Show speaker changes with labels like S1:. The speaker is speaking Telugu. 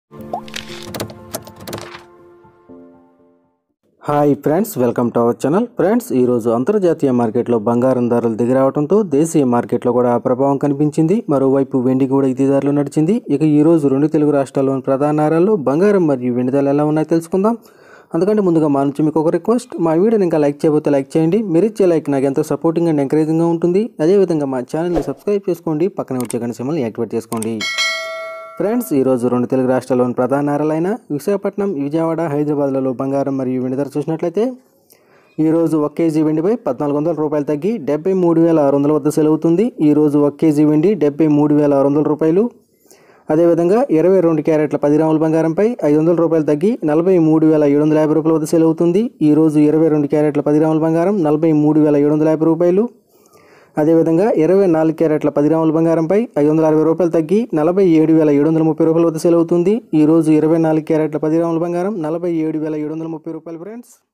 S1: hi friends welcome to our channel friends ఈరోజు అంతర్జాతీయ మార్కెట్లో బంగారం ధరలు దిగిరావడంతో దేశీయ మార్కెట్లో కూడా ఆ ప్రభావం కనిపించింది మరోవైపు వెండి కూడా ఇదే ధరలో నడిచింది ఇక ఈ రోజు రెండు తెలుగు రాష్ట్రాల్లోని ప్రధాన నగరాల్లో బంగారం మరియు వెండి ధరలు ఎలా ఉన్నాయో తెలుసుకుందాం అందుకంటే ముందుగా మా నుంచి మీకు ఒక రిక్వెస్ట్ మా వీడియోని ఇంకా లైక్ చేయబోతే లైక్ చేయండి మీరు ఇచ్చే లైక్ నాకు ఎంతో సపోర్టింగ్ అండ్ ఎంకరేజింగ్గా ఉంటుంది అదేవిధంగా మా ఛానల్ని సబ్స్క్రైబ్ చేసుకోండి పక్కనే వచ్చే గంట సింబల్ని యాక్టివేట్ చేసుకోండి ఫ్రెండ్స్ ఈరోజు రెండు తెలుగు రాష్ట్రాల్లోని ప్రధాన నగరాలైన విశాఖపట్నం విజయవాడ హైదరాబాద్లలో బంగారం మరియు వెండి ధర చూసినట్లయితే ఈరోజు ఒక కేజీ వెండిపై పద్నాలుగు వందల రూపాయలు తగ్గి డెబ్బై మూడు వేల ఆరు వందల వద్ద సెలవుతుంది ఈరోజు ఒక కేజీ వెండి డెబ్బై మూడు వేల ఆరు వందల రూపాయలు అదేవిధంగా ఇరవై రెండు క్యారెట్ల పది గ్రాముల బంగారంపై ఐదు వందల రూపాయలు తగ్గి నలభై మూడు వేల ఏడు వందల యాభై రూపాయల వద్ద సెలవుతుంది ఈరోజు ఇరవై రెండు క్యారెట్ల పది గ్రాముల బంగారం నలభై మూడు వేల ఏడు వందల యాభై రూపాయలు అదేవిధంగా ఇరవై నాలుగు క్యారెట్ల పది గ్రాముల బంగారంపై ఐదు వందల అరవై రూపాయలు తగ్గి నలభై ఏడు వేల ఏడు వందల ముప్పై రూపాయల వద్ద సెలవుతుంది ఈ రోజు ఇరవై నాలుగు క్యారెట్ల పది గ్రాముల బంగారం నలభై ఏడు వేల ఏడు వందల ముప్పై రూపాయలు ఫ్రెండ్స్